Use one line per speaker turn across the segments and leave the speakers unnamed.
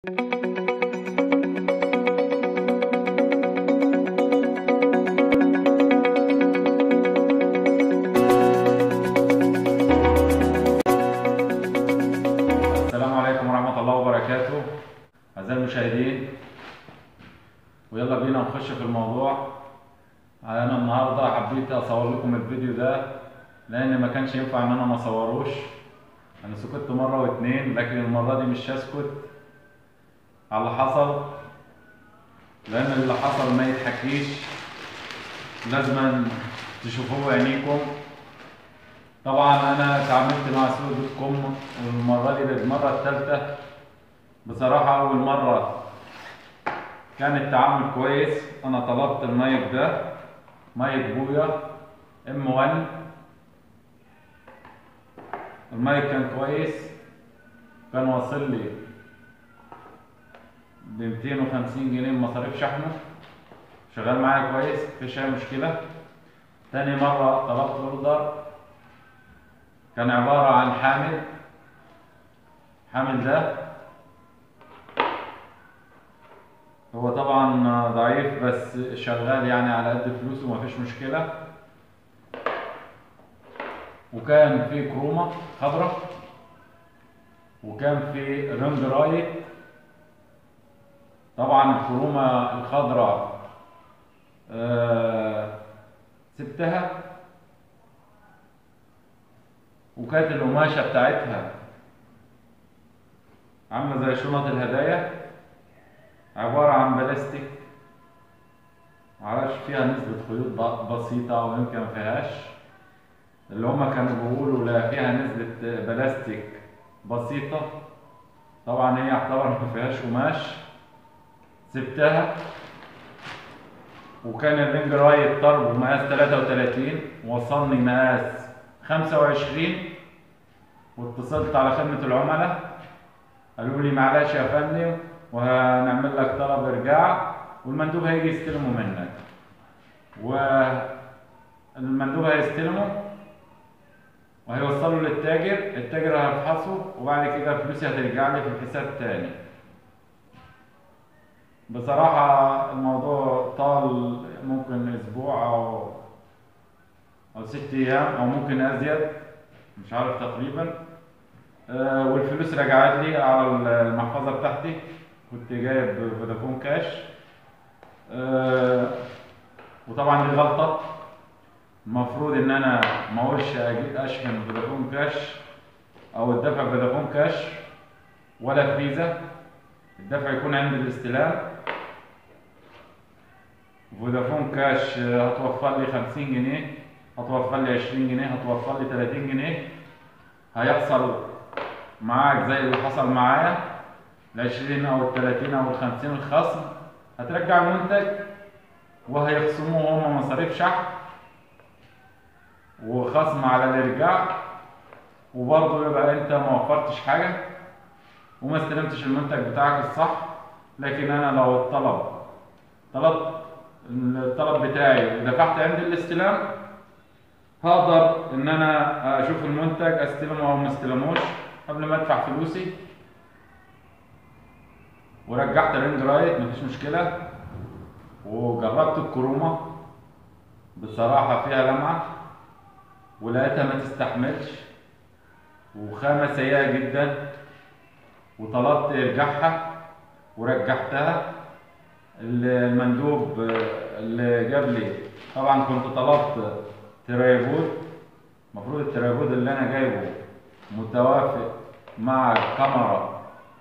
السلام عليكم ورحمة الله وبركاته أعزائي المشاهدين ويلا بينا نخش في الموضوع أنا النهاردة حبيت أصور لكم الفيديو ده لأن ما كانش ينفع إن أنا ما أصوروش أنا سكت مرة واتنين لكن المرة دي مش هسكت على اللي حصل لأن اللي حصل ما يتحكيش لازم تشوفوه بعينيكم طبعا انا اتعاملت مع سوق دوت كوم والمره دي للمره الثالثه بصراحه اول مره كان التعامل كويس انا طلبت المايك ده مايك بويا ام 1 المايك كان كويس كان واصل لي ب 250 جنيه مصاريف شحنه شغال معايا كويس مفيش اي مشكله تاني مره طلبت اوردر كان عبارة عن حامل حامل ده هو طبعا ضعيف بس شغال يعني على قد فلوسه مفيش مشكلة وكان في كرومة خضراء وكان في رينج رايت طبعا الكرومة الخضراء آه سبتها وكانت القماشة بتاعتها عاملة زي شنط الهدايا عبارة عن بلاستيك معرفش فيها نسبة خيوط بسيطة أو يمكن مفيهاش اللي هما كانوا بيقولوا لا فيها نسبة بلاستيك بسيطة طبعا هي اعتبر مفيهاش قماش سبتها وكان الرينج رايت طربه مقاس 33 وصلني مقاس 25 واتصلت على خدمة العملاء قالوا لي معلش يا فندم وهنعمل لك طلب ارجاع والمندوب هيجي يستلمه منك والمندوب هيستلمه وهيوصله للتاجر التاجر هيفحصه وبعد كده فلوسي هترجع لي في الحساب تاني بصراحة الموضوع طال ممكن اسبوع او او ست ايام او ممكن ازيد مش عارف تقريبا آه والفلوس رجعت لي على المحفظه بتاعتي كنت جايب فودافون كاش آه وطبعا دي غلطه المفروض ان انا ما اقولش اشحن فودافون كاش او الدفع فودافون كاش ولا فيزا الدفع يكون عند الاستلام فودافون كاش هتوفر لي خمسين جنيه هتوفر لي 20 جنيه هتوفر لي 30 جنيه هيحصل معاك زي اللي حصل معايا ال 20 او ال 30 او ال 50 الخصم هترجع المنتج وهيخصموه هم مصاريف شحن وخصم على الارجاع وبرضه يبقى انت ما وفرتش حاجه وما استلمتش المنتج بتاعك الصح لكن انا لو الطلب طلبت الطلب بتاعي ودفعت عند الاستلام هقدر ان انا اشوف المنتج استلمه او ما استلموش قبل ما ادفع فلوسي ورجعت الرينج رايت مفيش مشكله وجربت الكرومه بصراحه فيها لمعه ولقيتها ما تستحملش وخامه سيئه جدا وطلبت ارجعها ورجعتها المندوب اللي جاب لي طبعا كنت طلبت ترايبود المفروض الترايبود اللي انا جايبه متوافق مع الكاميرا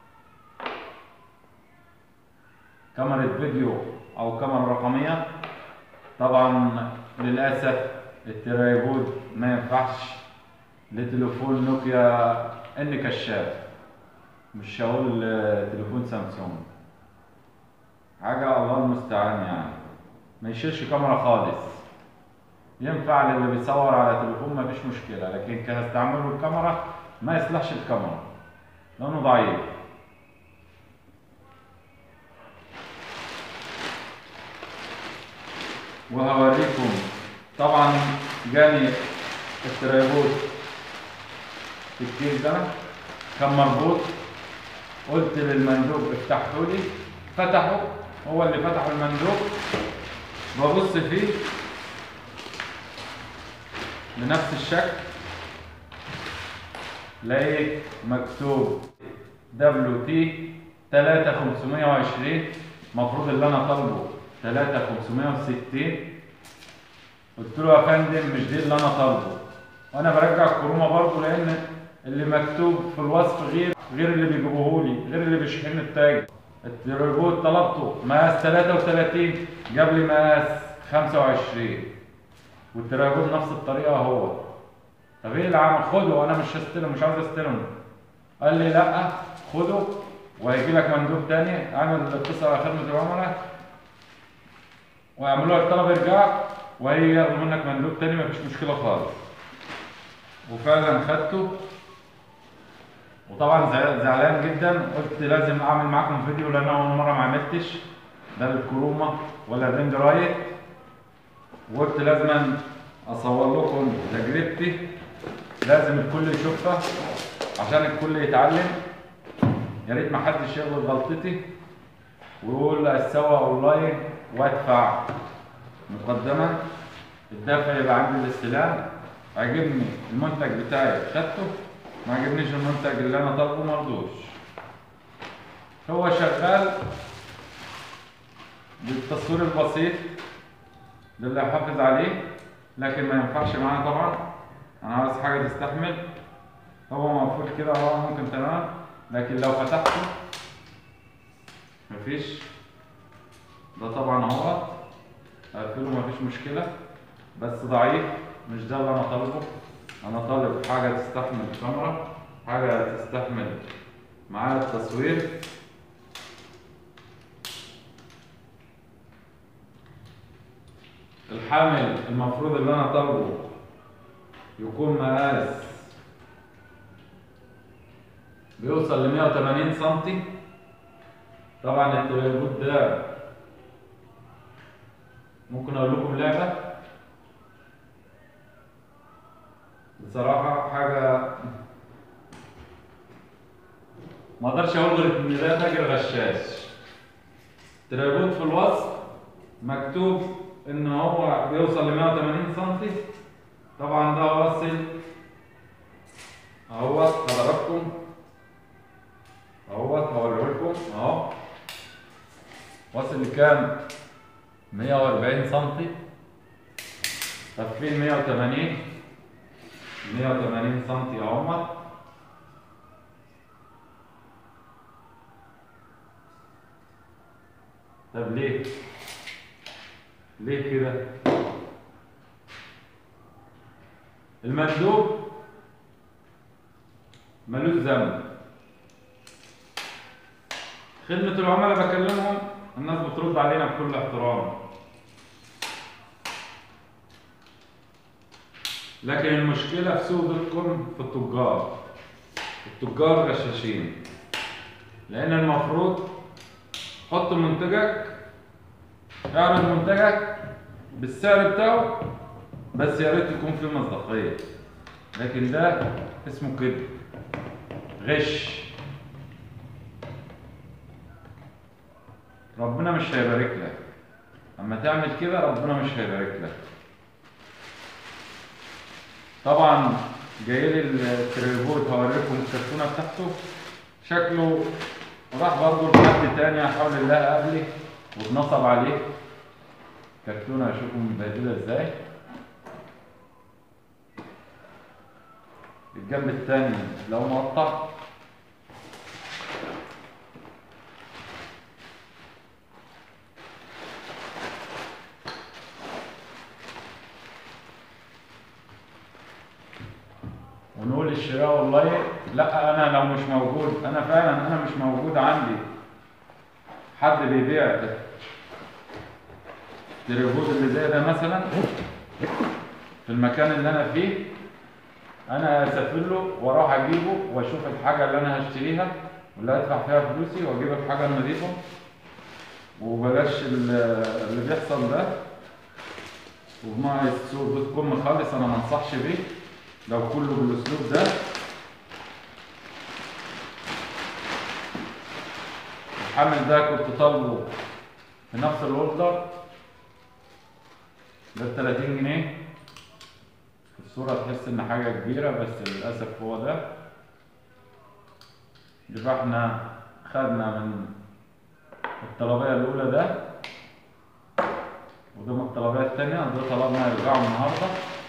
كاميرا فيديو او كاميرا رقمية طبعا للأسف الترايبود ما ينفعش لتليفون نوكيا ان كشاف مش هقول تليفون سامسونج حاجة الله المستعان يعني ما يشيلش كاميرا خالص ينفع للي بيصور على تليفون مفيش مشكلة لكن كهستعمله الكاميرا ما يصلحش الكاميرا لأنه ضعيف وهوريكم طبعا جاني التريبوت الكيس ده كان مربوط قلت للمندوب افتحوا لي فتحوا هو اللي فتح المندوب ببص فيه بنفس الشكل لقيت مكتوب دبليو تي 3520 المفروض اللي انا طالبه 3560 قلت له يا فندم مش دي اللي انا طالبه وانا برجع الكرومه برضه لان اللي مكتوب في الوصف غير غير اللي بيجيبوه لي غير اللي بيشحن التاج التريبوت طلبته مقاس 33 جاب لي مقاس 25 والتريبوت نفس الطريقه هو طب ايه اللي عم خده انا مش هستلم مش عاوز استلم قال لي لا خده وهيجي لك مندوب تاني اعمل اتصل على خدمه العملاء ويعملوا لك طلب ارجاع وهيجي ياخدوا منك مندوب تاني مفيش مشكله خالص وفعلا خدته وطبعا زع- زعلان جدا قلت لازم اعمل معاكم فيديو لان اول مره ما عملتش لا الكرومه ولا الرينج رايت وقلت لازم اصور لكم تجربتي لازم الكل يشوفها عشان الكل يتعلم يا ريت ما حدش يغلط غلطتي ويقول اسوى اونلاين وادفع مقدما الدفع يبقى عندي الاستلام عجبني المنتج بتاعي خدته ما عجبنيش المنتج اللي انا طالبه مرضوش هو شغال بالتصوير البسيط للي حافظ عليه لكن ما ينفعش معانا طبعا انا عاوز حاجه تستحمل هو مقفول كده هو ممكن تمام لكن لو فتحته مفيش ده طبعا اهو اقفله مفيش مشكله بس ضعيف مش ده اللي انا طالبه انا طالب حاجه تستحمل الكاميرا حاجه تستحمل معايا التصوير الحامل المفروض اللي انا طالبه يكون مقاس بيوصل ل 180 سم طبعا التريبوت ده ممكن اقول لكم لعبه بصراحه حاجه ما اقدرش اقول غير ان ده تاجر غشاش تريبوت في الوصف مكتوب ان هو بيوصل ل 180 سم طبعا ده واصل اهوت حضراتكم اهوت هوريه لكم اهو واصل لكام 140 سم طب فين 180 180 سم اهمت طب ليه ليه كده المندوب ملوش ذنب خدمة العملاء بكلمهم الناس بترد علينا بكل احترام لكن المشكلة في سوق دوت كوم في التجار التجار غشاشين لأن المفروض حط منتجك اعرض منتجك بالسعر بتاعه بس يا ريت يكون فيه مصداقية لكن ده اسمه كده غش ربنا مش هيبارك لك اما تعمل كده ربنا مش هيبارك لك طبعا جاي لي التريبوت هوريكم الكرتونه بتاعته شكله راح برضه لحد تاني حول الله قبلي واتنصب عليه كرتونه اشوفهم مبهدله ازاي الجنب التاني لو مقطع ونقول الشراء اونلاين لا انا لو مش موجود انا فعلا انا مش موجود عندي حد بيبيع التريبوت اللي زي ده مثلا في المكان اللي انا فيه انا اسافر له واروح اجيبه واشوف الحاجه اللي انا هشتريها واللي هدفع فيها فلوسي واجيب الحاجه النظيفه وبلاش ال- اللي بيحصل ده ومع السوق دوت كوم خالص انا ما انصحش بيه لو كله بالاسلوب ده الحامل ده كنت طالبه في نفس الاوردر ب 30 جنيه في الصورة تحس ان حاجة كبيرة بس للأسف هو ده يبقى احنا خدنا من الطلبية الأولى ده وده من الطلبية التانية ده طلبنا يرجعوا النهاردة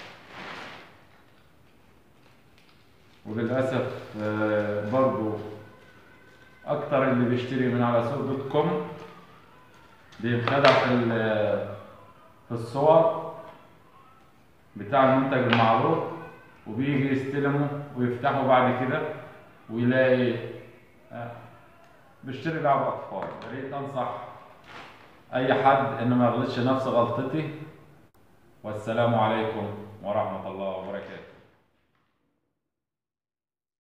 وللأسف آه، برضو أكتر اللي بيشتري من على سوق دوت كوم بينخدع في ال- في الصور بتاع المنتج المعروض وبيجي يستلمه ويفتحه بعد كده ويلاقي آه، بيشتري لعب أطفال يا ريت أنصح أي حد إنه ما يغلطش نفس غلطتي والسلام عليكم ورحمة الله وبركاته